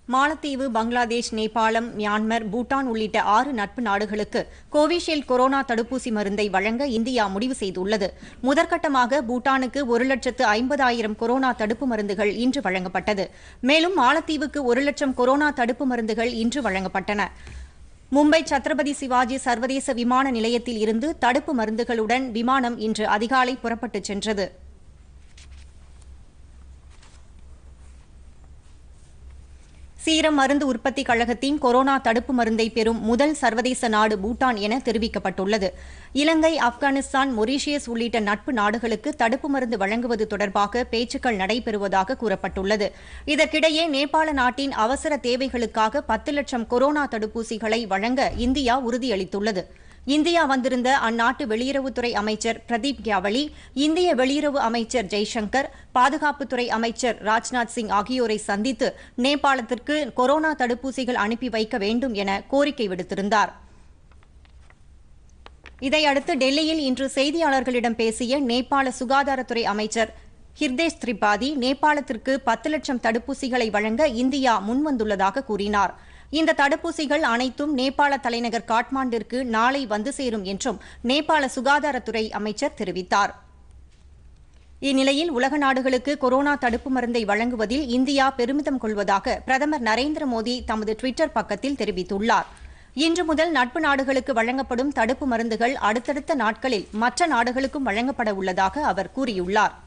மாலத்தீவு பங்களாதேஷ் நேபாளம் மியான்மர் பூட்டான் உள்ளிட்ட ஆறு நட்பு நாடுகளுக்கு கோவிஷீல்டு கொரோனா தடுப்பூசி மருந்தை வழங்க இந்தியா முடிவு செய்துள்ளது முதற்கட்டமாக பூட்டானுக்கு ஒரு லட்சத்து ஐம்பதாயிரம் கொரோனா தடுப்பு மருந்துகள் இன்று வழங்கப்பட்டது மேலும் மாலத்தீவுக்கு ஒரு லட்சம் கொரோனா தடுப்பு மருந்துகள் இன்று வழங்கப்பட்டன மும்பை சத்ரபதி சிவாஜி சர்வதேச விமான நிலையத்தில் இருந்து தடுப்பு மருந்துகளுடன் விமானம் இன்று அதிகாலை புறப்பட்டுச் சென்றது சீரம் மருந்து உற்பத்தி கழகத்தின் கொரோனா தடுப்பு மருந்தை பெறும் முதல் சர்வதேச நாடு பூட்டான் என தெரிவிக்கப்பட்டுள்ளது இலங்கை ஆப்கானிஸ்தான் மொரீஷியஸ் உள்ளிட்ட நட்பு நாடுகளுக்கு தடுப்பு மருந்து வழங்குவது தொடர்பாக பேச்சுக்கள் நடைபெறுவதாக கூறப்பட்டுள்ளது இதற்கிடையே நேபாள நாட்டின் அவசர தேவைகளுக்காக பத்து லட்சம் கொரோனா தடுப்பூசிகளை வழங்க இந்தியா உறுதியளித்துள்ளது இந்தியா வந்திருந்த அந்நாட்டு வெளியுறவுத்துறை அமைச்சர் பிரதீப் கியாவளி இந்திய வெளியுறவு அமைச்சர் ஜெய்சங்கர் பாதுகாப்புத்துறை அமைச்சர் ராஜ்நாத் சிங் ஆகியோரை சந்தித்து நேபாளத்திற்கு கொரோனா தடுப்பூசிகள் அனுப்பி வைக்க வேண்டும் என கோரிக்கை விடுத்திருந்தார் இதையடுத்து டெல்லியில் இன்று செய்தியாளர்களிடம் பேசிய நேபாள சுகாதாரத்துறை அமைச்சர் ஹிர்தேஷ் திரிபாதி நேபாளத்திற்கு பத்து லட்சம் தடுப்பூசிகளை வழங்க இந்தியா முன்வந்துள்ளதாக கூறினார் இந்த தடுப்பூசிகள் அனைத்தும் நேபாள தலைநகர் காட்மாண்டிற்கு நாளை வந்து சேரும் என்றும் நேபாள சுகாதாரத்துறை அமைச்சர் தெரிவித்தார் இந்நிலையில் உலக நாடுகளுக்கு கொரோனா தடுப்பு மருந்தை வழங்குவதில் இந்தியா பெருமிதம் கொள்வதாக பிரதமர் நரேந்திர மோடி தமது டுவிட்டர் பக்கத்தில் தெரிவித்துள்ளார் இன்று முதல் நட்பு நாடுகளுக்கு வழங்கப்படும் தடுப்பு மருந்துகள் அடுத்தடுத்த நாட்களில் மற்ற நாடுகளுக்கும் வழங்கப்பட உள்ளதாக அவர் கூறியுள்ளார்